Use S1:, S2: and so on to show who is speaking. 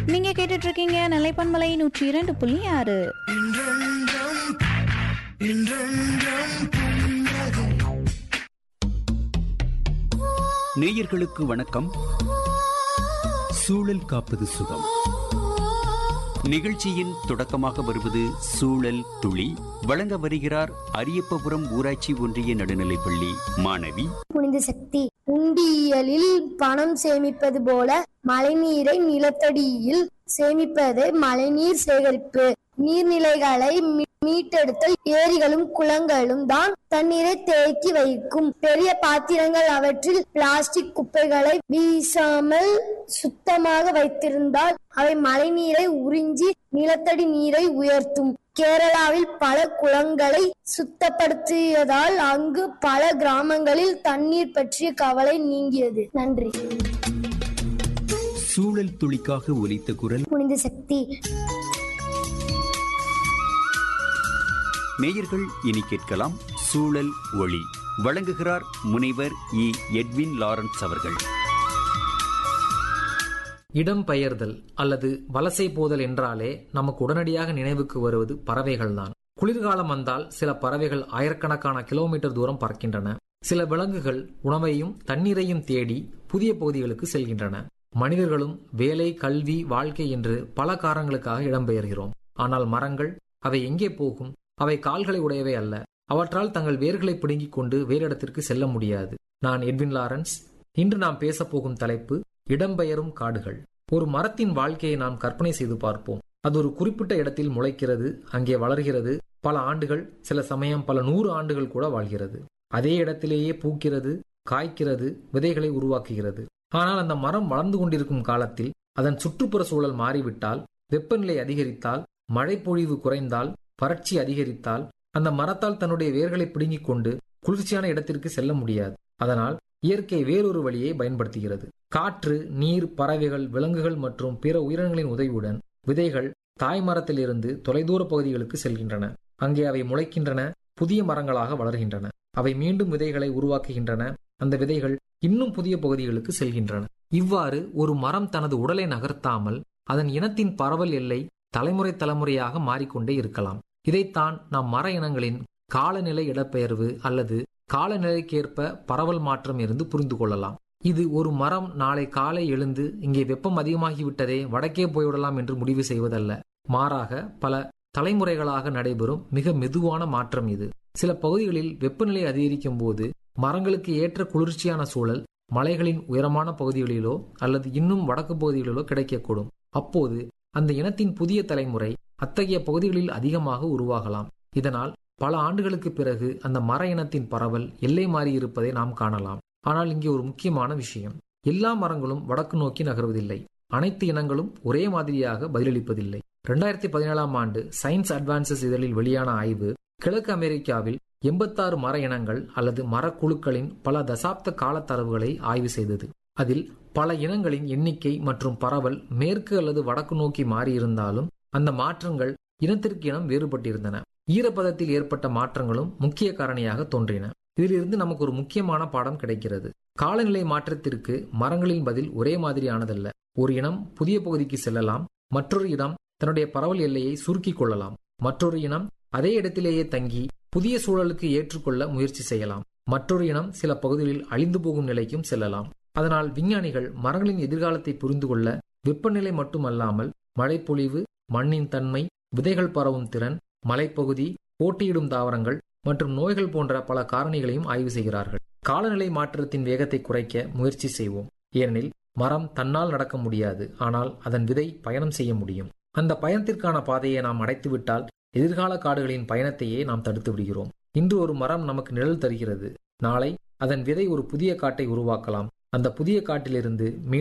S1: நீங்க கேட்டுட்டு இருக்கீங்க நிலைப்பன்மலை நூற்றி இரண்டு புள்ளி ஆறு
S2: நேயர்களுக்கு வணக்கம் சூழல் காப்பது சுகம் நிகழ்ச்சியின் தொடக்கமாக வருவது சூழல் துளி வழங்க வருகிறார் அரியப்பபுரம் ஊராட்சி ஒன்றிய நடுநிலைப்பள்ளி மாணவி
S3: புனித சக்தி உண்டியலில் பணம் சேமிப்பது போல மழைநீரை நிலத்தடியில் சேமிப்பது மழைநீர் சேகரிப்பு நீர்நிலைகளை மீ- மீட்டெடுத்தல் ஏரிகளும் குளங்களும் தான் தண்ணீரை தேக்கி வைக்கும் பெரிய பாத்திரங்கள் அவற்றில் பிளாஸ்டிக் குப்பைகளை வீசாமல் சுத்தமாக வைத்திருந்தால் அவை மழைநீரை உறிஞ்சி நிலத்தடி நீரை உயர்த்தும் கேரளாவில் பல குளங்களை சுத்தப்படுத்தியதால் அங்கு பல கிராமங்களில் தண்ணீர் பற்றிய கவலை நீங்கியது நன்றி
S2: சூழல் துளிக்காக ஒலித்த குரல்
S3: புனித சக்தி
S2: நேயர்கள் இனி கேட்கலாம் சூழல் ஒளி வழங்குகிறார் முனைவர் இ எட்வின் லாரன்ஸ் அவர்கள்
S4: இடம்பெயர்தல் அல்லது வலசை போதல் என்றாலே நமக்கு உடனடியாக நினைவுக்கு வருவது பறவைகள்தான் குளிர்காலம் வந்தால் சில பறவைகள் ஆயிரக்கணக்கான கிலோமீட்டர் தூரம் பறக்கின்றன சில விலங்குகள் உணவையும் தண்ணீரையும் தேடி புதிய பகுதிகளுக்கு செல்கின்றன மனிதர்களும் வேலை கல்வி வாழ்க்கை என்று பல காரணங்களுக்காக இடம்பெயர்கிறோம் ஆனால் மரங்கள் அவை எங்கே போகும் அவை கால்களை உடையவை அல்ல அவற்றால் தங்கள் வேர்களை பிடுங்கிக் கொண்டு வேறு இடத்திற்கு செல்ல முடியாது நான் எட்வின் லாரன்ஸ் இன்று நாம் பேசப் போகும் தலைப்பு இடம்பெயரும் காடுகள் ஒரு மரத்தின் வாழ்க்கையை நாம் கற்பனை செய்து பார்ப்போம் அது ஒரு குறிப்பிட்ட இடத்தில் முளைக்கிறது அங்கே வளர்கிறது பல ஆண்டுகள் சில சமயம் பல நூறு ஆண்டுகள் கூட வாழ்கிறது அதே இடத்திலேயே பூக்கிறது காய்க்கிறது விதைகளை உருவாக்குகிறது ஆனால் அந்த மரம் வளர்ந்து கொண்டிருக்கும் காலத்தில் அதன் சுற்றுப்புற சூழல் மாறிவிட்டால் வெப்பநிலை அதிகரித்தால் மழைப்பொழிவு குறைந்தால் வறட்சி அதிகரித்தால் அந்த மரத்தால் தன்னுடைய வேர்களை பிடுங்கிக் கொண்டு குளிர்ச்சியான இடத்திற்கு செல்ல முடியாது அதனால் இயற்கை வேறொரு வழியை பயன்படுத்துகிறது காற்று நீர் பறவைகள் விலங்குகள் மற்றும் பிற உயிரினங்களின் உதவியுடன் விதைகள் தாய் மரத்திலிருந்து தொலைதூர பகுதிகளுக்கு செல்கின்றன அங்கே அவை முளைக்கின்றன புதிய மரங்களாக வளர்கின்றன அவை மீண்டும் விதைகளை உருவாக்குகின்றன அந்த விதைகள் இன்னும் புதிய பகுதிகளுக்கு செல்கின்றன இவ்வாறு ஒரு மரம் தனது உடலை நகர்த்தாமல் அதன் இனத்தின் பரவல் எல்லை தலைமுறை தலைமுறையாக மாறிக்கொண்டே இருக்கலாம் இதைத்தான் நாம் மர இனங்களின் காலநிலை இடப்பெயர்வு அல்லது காலநிலைக்கேற்ப பரவல் மாற்றம் இருந்து புரிந்து கொள்ளலாம் இது ஒரு மரம் நாளை காலை எழுந்து இங்கே வெப்பம் அதிகமாகிவிட்டதே வடக்கே போய்விடலாம் என்று முடிவு செய்வதல்ல மாறாக பல தலைமுறைகளாக நடைபெறும் மிக மெதுவான மாற்றம் இது சில பகுதிகளில் வெப்பநிலை அதிகரிக்கும் போது மரங்களுக்கு ஏற்ற குளிர்ச்சியான சூழல் மலைகளின் உயரமான பகுதிகளிலோ அல்லது இன்னும் வடக்கு பகுதிகளிலோ கிடைக்கக்கூடும் அப்போது அந்த இனத்தின் புதிய தலைமுறை அத்தகைய பகுதிகளில் அதிகமாக உருவாகலாம் இதனால் பல ஆண்டுகளுக்கு பிறகு அந்த மர இனத்தின் பரவல் எல்லை மாறி இருப்பதை நாம் காணலாம் ஆனால் இங்கே ஒரு முக்கியமான விஷயம் எல்லா மரங்களும் வடக்கு நோக்கி நகர்வதில்லை அனைத்து இனங்களும் ஒரே மாதிரியாக பதிலளிப்பதில்லை ரெண்டாயிரத்தி பதினேழாம் ஆண்டு சயின்ஸ் அட்வான்சஸ் இதழில் வெளியான ஆய்வு கிழக்கு அமெரிக்காவில் எண்பத்தாறு மர இனங்கள் அல்லது மரக்குழுக்களின் பல தசாப்த கால தரவுகளை ஆய்வு செய்தது அதில் பல இனங்களின் எண்ணிக்கை மற்றும் பரவல் மேற்கு அல்லது வடக்கு நோக்கி மாறியிருந்தாலும் அந்த மாற்றங்கள் இனத்திற்கு இனம் வேறுபட்டிருந்தன ஈரப்பதத்தில் ஏற்பட்ட மாற்றங்களும் முக்கிய காரணியாக தோன்றின இதிலிருந்து நமக்கு ஒரு முக்கியமான பாடம் கிடைக்கிறது காலநிலை மாற்றத்திற்கு மரங்களின் பதில் ஒரே மாதிரியானதல்ல ஒரு இனம் புதிய பகுதிக்கு செல்லலாம் மற்றொரு இனம் தன்னுடைய பரவல் எல்லையை சுருக்கிக் கொள்ளலாம் மற்றொரு இனம் அதே இடத்திலேயே தங்கி புதிய சூழலுக்கு ஏற்றுக்கொள்ள முயற்சி செய்யலாம் மற்றொரு இனம் சில பகுதிகளில் அழிந்து போகும் நிலைக்கும் செல்லலாம் அதனால் விஞ்ஞானிகள் மரங்களின் எதிர்காலத்தை புரிந்து கொள்ள வெப்பநிலை மட்டுமல்லாமல் மழைப்பொழிவு மண்ணின் தன்மை விதைகள் பரவும் திறன் மலைப்பகுதி போட்டியிடும் தாவரங்கள் மற்றும் நோய்கள் போன்ற பல காரணிகளையும் ஆய்வு செய்கிறார்கள் காலநிலை மாற்றத்தின் வேகத்தை குறைக்க முயற்சி செய்வோம் ஏனெனில் மரம் தன்னால் நடக்க முடியாது ஆனால் அதன் விதை பயணம் செய்ய முடியும் அந்த பயணத்திற்கான பாதையை நாம் அடைத்துவிட்டால் எதிர்கால காடுகளின் பயணத்தையே நாம் தடுத்து விடுகிறோம் இன்று ஒரு மரம் நமக்கு நிழல் தருகிறது நாளை அதன் விதை ஒரு புதிய காட்டை உருவாக்கலாம் அந்த புதிய காட்டிலிருந்து மீண்டும்